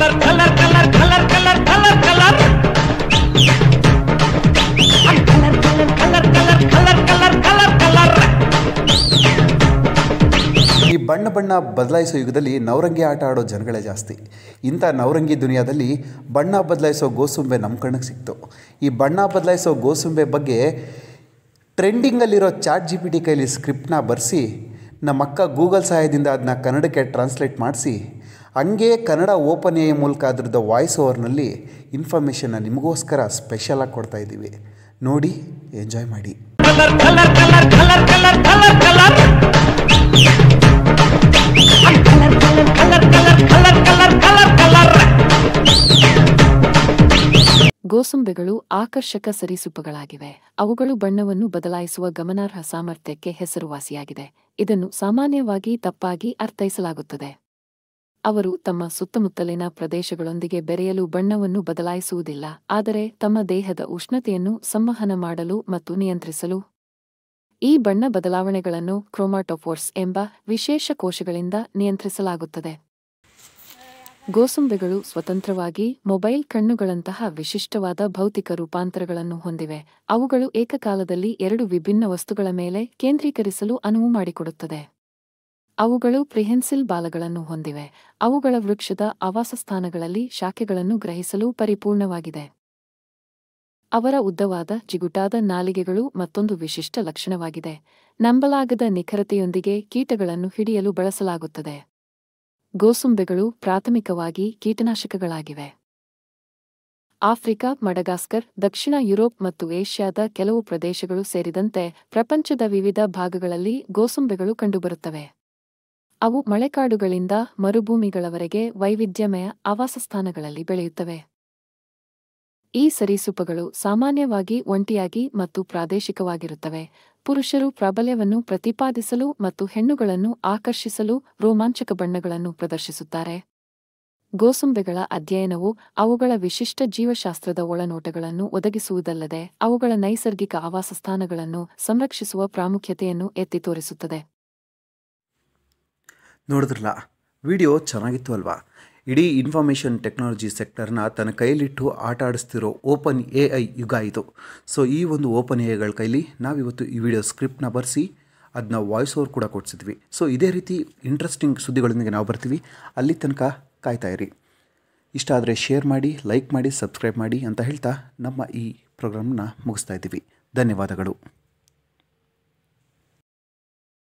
colour colour colour colour colour colour colour colour colour colour colour colour colour colour ಈ ಬಣ್ಣ ಬಣ್ಣ ಬದಲಾಯಿಸೋ ಯುಗದಲ್ಲಿ ನವರಂಗಿ ಆಟ ಆಡೋ ಜನಗಳೇ ಜಾಸ್ತಿ ಇಂಥ ನವರಂಗಿ ದುನಿಯಾದಲ್ಲಿ ಬಣ್ಣ ಬದಲಾಯಿಸೋ ಗೋಸುಂಬೆ ನಮ್ಮ ಕಣ್ಣಿಗೆ ಸಿಕ್ತು ಈ ಬಣ್ಣ ಬದಲಾಯಿಸೋ ಗೋಸುಂಬೆ ಬಗ್ಗೆ ಟ್ರೆಂಡಿಂಗಲ್ಲಿರೋ ಚಾಟ್ ಜಿ ಪಿ ಟಿ ಕೈಲಿ ಸ್ಕ್ರಿಪ್ಟ್ನ ಬರೆಸಿ ನಮ್ಮ ಅಕ್ಕ ಗೂಗಲ್ ಸಹಾಯದಿಂದ ಅದನ್ನ ಕನ್ನಡಕ್ಕೆ ಟ್ರಾನ್ಸ್ಲೇಟ್ ಮಾಡಿಸಿ ಹಂಗೆ ಕನ್ನಡ ಓಪನ್ ಎ ಮೂಲಕ ಅದ್ರದ್ದು ವಾಯ್ಸ್ ಓವರ್ನಲ್ಲಿ ಇನ್ಫಾರ್ಮೇಷನ್ನ ನಿಮಗೋಸ್ಕರ ಸ್ಪೆಷಲಾಗಿ ಕೊಡ್ತಾ ಇದ್ದೀವಿ ನೋಡಿ ಎಂಜಾಯ್ ಮಾಡಿ colour colour colour colour colour colour colour colour colour colour colour colour colour colour ಗೋಸುಂಬೆಗಳು ಆಕರ್ಷಕ ಸರೀಸೃಪಗಳಾಗಿವೆ ಅವುಗಳು ಬಣ್ಣವನ್ನು ಬದಲಾಯಿಸುವ ಗಮನಾರ್ಹ ಸಾಮರ್ಥ್ಯಕ್ಕೆ ಹೆಸರುವಾಸಿಯಾಗಿದೆ ಇದನ್ನು ಸಾಮಾನ್ಯವಾಗಿ ತಪ್ಪಾಗಿ ಅರ್ಥೈಸಲಾಗುತ್ತದೆ ಅವರು ತಮ್ಮ ಸುತ್ತಮುತ್ತಲಿನ ಪ್ರದೇಶಗಳೊಂದಿಗೆ ಬೆರೆಯಲು ಬಣ್ಣವನ್ನು ಬದಲಾಯಿಸುವುದಿಲ್ಲ ಆದರೆ ತಮ್ಮ ದೇಹದ ಉಷ್ಣತೆಯನ್ನು ಸಂವಹನ ಮಾಡಲು ಮತ್ತು ನಿಯಂತ್ರಿಸಲು ಈ ಬಣ್ಣ ಬದಲಾವಣೆಗಳನ್ನು ಕ್ರೋಮಾಟೋಫೋರ್ಸ್ ಎಂಬ ವಿಶೇಷ ಕೋಶಗಳಿಂದ ನಿಯಂತ್ರಿಸಲಾಗುತ್ತದೆ ಗೋಸುಂಬೆಗಳು ಸ್ವತಂತ್ರವಾಗಿ ಮೊಬೈಲ್ ಕಣ್ಣುಗಳಂತಹ ವಿಶಿಷ್ಟವಾದ ಭೌತಿಕ ರೂಪಾಂತರಗಳನ್ನು ಹೊಂದಿವೆ ಅವುಗಳು ಏಕಕಾಲದಲ್ಲಿ ಎರಡು ವಿಭಿನ್ನ ವಸ್ತುಗಳ ಮೇಲೆ ಕೇಂದ್ರೀಕರಿಸಲು ಅನುವು ಮಾಡಿಕೊಡುತ್ತದೆ ಅವುಗಳು ಪ್ರಿಹೆನ್ಸಿಲ್ ಬಾಲಗಳನ್ನು ಹೊಂದಿವೆ ಅವುಗಳ ವೃಕ್ಷದ ಆವಾಸಸ್ಥಾನಗಳಲ್ಲಿ ಶಾಖೆಗಳನ್ನು ಗ್ರಹಿಸಲು ಪರಿಪೂರ್ಣವಾಗಿದೆ ಅವರ ಉದ್ದವಾದ ಜಿಗುಟಾದ ನಾಲಿಗೆಗಳು ಮತ್ತೊಂದು ವಿಶಿಷ್ಟ ಲಕ್ಷಣವಾಗಿದೆ ನಂಬಲಾಗದ ನಿಖರತೆಯೊಂದಿಗೆ ಕೀಟಗಳನ್ನು ಹಿಡಿಯಲು ಬಳಸಲಾಗುತ್ತದೆ ಗೋಸುಂಬೆಗಳು ಪ್ರಾಥಮಿಕವಾಗಿ ಕೀಟನಾಶಕಗಳಾಗಿವೆ ಆಫ್ರಿಕಾ ಮಡಗಾಸ್ಕರ್ ದಕ್ಷಿಣ ಯುರೋಪ್ ಮತ್ತು ಏಷ್ಯಾದ ಕೆಲವು ಪ್ರದೇಶಗಳು ಸೇರಿದಂತೆ ಪ್ರಪಂಚದ ವಿವಿಧ ಭಾಗಗಳಲ್ಲಿ ಗೋಸುಂಬೆಗಳು ಕಂಡುಬರುತ್ತವೆ ಅವು ಮಳೆಕಾಡುಗಳಿಂದ ಮರುಭೂಮಿಗಳವರೆಗೆ ವೈವಿಧ್ಯಮಯ ಆವಾಸಸ್ಥಾನಗಳಲ್ಲಿ ಬೆಳೆಯುತ್ತವೆ ಈ ಸರೀಸೃಪಗಳು ಸಾಮಾನ್ಯವಾಗಿ ಒಂಟಿಯಾಗಿ ಮತ್ತು ಪ್ರಾದೇಶಿಕವಾಗಿರುತ್ತವೆ ಪುರುಷರು ಪ್ರಾಬಲ್ಯವನ್ನು ಪ್ರತಿಪಾದಿಸಲು ಮತ್ತು ಹೆಣ್ಣುಗಳನ್ನು ಆಕರ್ಷಿಸಲು ರೋಮಾಂಚಕ ಬಣ್ಣಗಳನ್ನು ಪ್ರದರ್ಶಿಸುತ್ತಾರೆ ಗೋಸುಂಬೆಗಳ ಅಧ್ಯಯನವು ಅವುಗಳ ವಿಶಿಷ್ಟ ಜೀವಶಾಸ್ತ್ರದ ಒಳನೋಟಗಳನ್ನು ಒದಗಿಸುವುದಲ್ಲದೆ ಅವುಗಳ ನೈಸರ್ಗಿಕ ಆವಾಸಸ್ಥಾನಗಳನ್ನು ಸಂರಕ್ಷಿಸುವ ಪ್ರಾಮುಖ್ಯತೆಯನ್ನು ಎತ್ತಿ ತೋರಿಸುತ್ತದೆ ನೋಡಿದ್ರಲ್ಲ ವಿಡಿಯೋ ಚೆನ್ನಾಗಿತ್ತು ಅಲ್ವಾ ಇಡೀ ಇನ್ಫಾರ್ಮೇಷನ್ ಟೆಕ್ನಾಲಜಿ ಸೆಕ್ಟರ್ನ ತನ್ನ ಕೈಲಿಟ್ಟು ಆಟ ಆಡಿಸ್ತಿರೋ ಓಪನ್ ಎ ಐ ಯುಗ ಇದು ಸೊ ಈ ಒಂದು ಓಪನ್ ಎ ಐಗಳ ಕೈಲಿ ನಾವಿವತ್ತು ಈ ವಿಡಿಯೋ ಸ್ಕ್ರಿಪ್ಟ್ನ ಬರೆಸಿ ಅದನ್ನ ವಾಯ್ಸ್ ಓವರ್ ಕೂಡ ಕೊಡಿಸಿದ್ವಿ ಸೊ ಇದೇ ರೀತಿ ಇಂಟ್ರೆಸ್ಟಿಂಗ್ ಸುದ್ದಿಗಳೊಂದಿಗೆ ನಾವು ಬರ್ತೀವಿ ಅಲ್ಲಿ ತನಕ ಕಾಯ್ತಾ ಇರಿ ಇಷ್ಟ ಆದರೆ ಶೇರ್ ಮಾಡಿ ಲೈಕ್ ಮಾಡಿ ಸಬ್ಸ್ಕ್ರೈಬ್ ಮಾಡಿ ಅಂತ ಹೇಳ್ತಾ ನಮ್ಮ ಈ ಪ್ರೋಗ್ರಾಮ್ನ ಮುಗಿಸ್ತಾ ಇದ್ದೀವಿ ಧನ್ಯವಾದಗಳು